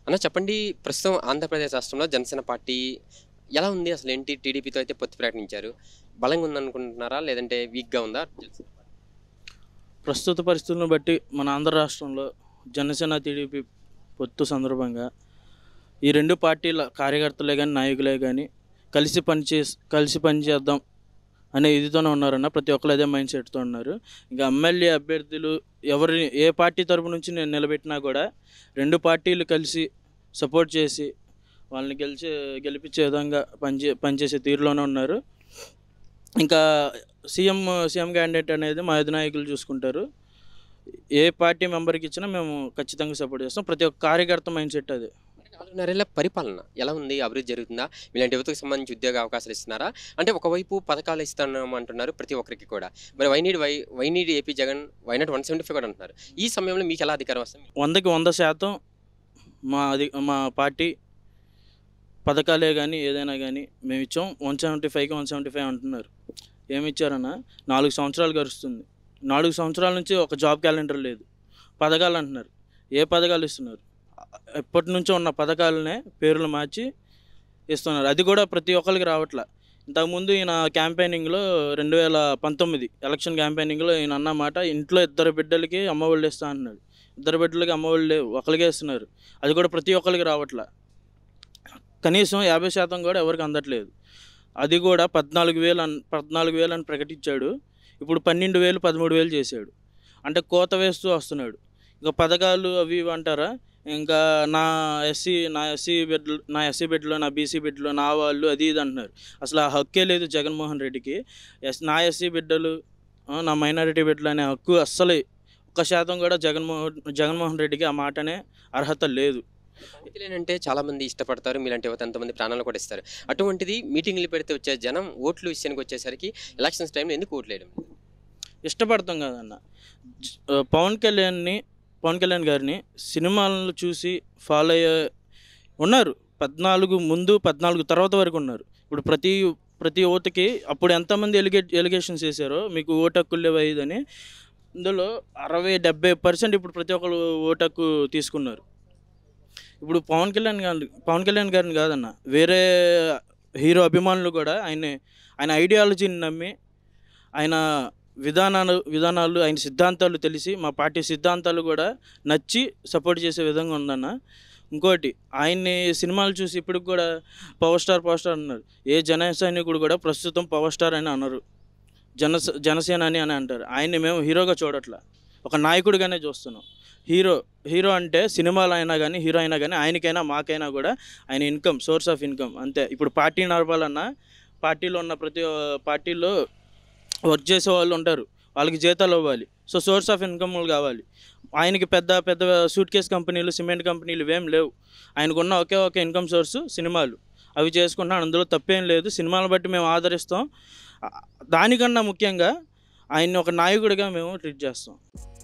అన్న చెప్పండి ప్రస్తుతం ఆంధ్రప్రదేశ్ రాష్ట్రంలో జనసేన పార్టీ ఎలా ఉంది అసలు ఏంటి టీడీపీతో అయితే పొత్తు ప్రకటించారు బలంగా ఉందనుకుంటున్నారా లేదంటే వీక్గా ఉందా జనసేన పార్టీ? ప్రస్తుత పరిస్థితులను బట్టి మన ఆంధ్ర రాష్ట్రంలో జనసేన టీడీపీ పొత్తు సందర్భంగా ఈ రెండు పార్టీల కార్యకర్తలే కానీ నాయకులే కానీ కలిసి పనిచే కలిసి పనిచేద్దాం అనే ఇదితోనే ఉన్నారన్న ప్రతి ఒక్కరు అదే మైండ్ సెట్తో ఉన్నారు ఇంకా ఎమ్మెల్యే అభ్యర్థులు ఎవరిని ఏ పార్టీ తరపు నుంచి నేను నిలబెట్టినా కూడా రెండు పార్టీలు కలిసి సపోర్ట్ చేసి వాళ్ళని గెలిచే గెలిపించే విధంగా పనిచే పనిచేసే తీరులోనే ఉన్నారు ఇంకా సీఎం సీఎం క్యాండిడేట్ అనేది మా అధినాయకులు చూసుకుంటారు ఏ పార్టీ మెంబర్కి ఇచ్చినా మేము ఖచ్చితంగా సపోర్ట్ చేస్తాం ప్రతి ఒక్క కార్యకర్త మైండ్ సెట్ అది నాలుగున్నరేళ్ల పరిపాలన ఎలా ఉంది అభివృద్ధి జరుగుతుందా ఇలాంటి యువతకు సంబంధించి ఉద్యోగ అవకాశాలు ఇస్తున్నారా అంటే ఒకవైపు పథకాలు ఇస్తున్నాం అంటున్నారు ప్రతి ఒక్కరికి కూడా మరి why need why why need AP Jagan why not one seventy five కూడా అంటున్నారు ఈ సమయంలో మీకు ఎలా అధికారం వస్తుంది వందకి వంద శాతం మా అది మా పార్టీ పథకాలే కానీ ఏదైనా కానీ మేము ఇచ్చాం వన్ సెవెంటీ ఫైవ్కి వన్ సెవెంటీ ఫైవ్ అంటున్నారు ఏమి ఇచ్చారన్న నాలుగు సంవత్సరాలు గడుస్తుంది నాలుగు సంవత్సరాల నుంచి ఒక జాబ్ క్యాలెండర్ లేదు పథకాలు అంటున్నారు ఏ పథకాలు ఇస్తున్నారు ఎప్పటి నుంచో ఉన్న పథకాలనే పేర్లు మార్చి ఇస్తున్నారు అది కూడా ప్రతి ఒక్కరికి రావట్లే ఇంతకుముందు ఈయన క్యాంపెయినింగ్లో రెండు వేల పంతొమ్మిది ఎలక్షన్ క్యాంపెయినింగ్లో ఈయన అన్న మాట ఇంట్లో ఇద్దరు బిడ్డలకి అమ్మఒళ్ళు ఇస్తా అంటున్నాడు ఇద్దరు బిడ్డలకి అమ్మఒళ్ళు లేవు ఒకరికే ఇస్తున్నారు అది కూడా ప్రతి ఒక్కరికి రావట్లే కనీసం యాభై శాతం కూడా ఎవరికి అందట్లేదు అది కూడా పద్నాలుగు వేలు అన్ పద్నాలుగు వేలు అని ప్రకటించాడు ఇప్పుడు పన్నెండు వేలు పదమూడు వేలు చేశాడు అంటే కోత వేస్తూ వస్తున్నాడు ఇంకా పథకాలు అవి ఇవి అంటారా ఇంకా నా ఎస్సీ నా ఎస్సీ బిడ్డలు నా ఎస్సీ బిడ్డలు నా బీసీ బిడ్డలు నా వాళ్ళు అది ఇది అంటున్నారు అసలు ఆ హక్కే లేదు జగన్మోహన్ రెడ్డికి ఎస్ నా ఎస్సీ బిడ్డలు ఆ, నా మైనారిటీ బిడ్డలు అనే హక్కు అస్సలు ఒక్క శాతం కూడా జగన్మోహన్ జగన్మోహన్ రెడ్డికి ఆ మాటనే అర్హత లేదు అంటే చాలా మంది ఇష్టపడతారు మీలాంటి యువత ఎంతమంది ప్రాణాలు కూడా ఇస్తారు అటువంటిది మీటింగ్లు పెడితే వచ్చే జనం ఓట్లు విషయానికి వచ్చేసరికి ఎలక్షన్స్ టైంలో ఎందుకు ఓట్లు వేయడం లేదు? ఇష్టపడతాం కదన్న జ- ఆ, పవన్ కళ్యాణ్ని పవన్ కళ్యాణ్ గారిని సినిమాలను చూసి ఫాలో అయ్యే ఉన్నారు పద్నాలుగు ముందు పద్నాలుగు తర్వాత వరకు ఉన్నారు ఇప్పుడు ప్రతి ప్రతి ఓటుకి అప్పుడు ఎంతమంది ఎలిగే ఎలిగేషన్స్ వేశారో మీకు ఓటు హక్కులు లేవు ఇదని ఇందులో అరవై డెబ్బై పర్సెంట్ ఇప్పుడు ప్రతి ఒక్కరు ఓటు హక్కు తీసుకున్నారు ఇప్పుడు పవన్ కళ్యాణ్ గారి పవన్ కళ్యాణ్ గారిని కాదన్న వేరే హీరో అభిమానులు కూడా ఆయన ఆయన ఐడియాలజీని నమ్మి ఆయన విధానాలు విధానాలు ఆయన సిద్ధాంతాలు తెలిసి మా పార్టీ సిద్ధాంతాలు కూడా నచ్చి సపోర్ట్ చేసే విధంగా ఉందన్న ఇంకోటి ఆయన్ని సినిమాలు చూసి ఇప్పటికి కూడా పవర్ స్టార్ పవర్ స్టార్ అన్నారు ఏ జన సైనికుడు కూడా ప్రస్తుతం పవర్ స్టార్ అని అన్నారు జన జనసేన అని అని అంటారు ఆయన్ని మేము హీరోగా చూడట్లా ఒక నాయకుడిగానే చూస్తున్నాం హీరో హీరో అంటే సినిమాలు అయినా కానీ హీరో అయినా కానీ ఆయనకైనా మాకైనా కూడా ఆయన ఇన్కమ్ సోర్స్ ఆఫ్ ఇన్కమ్ అంతే ఇప్పుడు పార్టీ నడపాలన్నా పార్టీలో ఉన్న ప్రతి ఒ- పార్టీలో వర్క్ చేసే వాళ్ళు ఉంటారు వాళ్ళకి జీతాలు ఇవ్వాలి సో సోర్స్ ఆఫ్ ఇన్కమ్లు కావాలి ఆయనకి పెద్ద పెద్ద సూట్ కేస్ కంపెనీలు సిమెంట్ కంపెనీలు ఇవేం లేవు ఆయనకున్న ఒకే ఒక ఇన్కమ్ సోర్సు సినిమాలు అవి చేసుకుంటున్నాడు అందులో తప్పేం లేదు సినిమాలను బట్టి మేము ఆదరిస్తాం ఆ- దానికన్నా ముఖ్యంగా ఆయన్ని ఒక నాయకుడిగా మేము ట్రీట్ చేస్తాం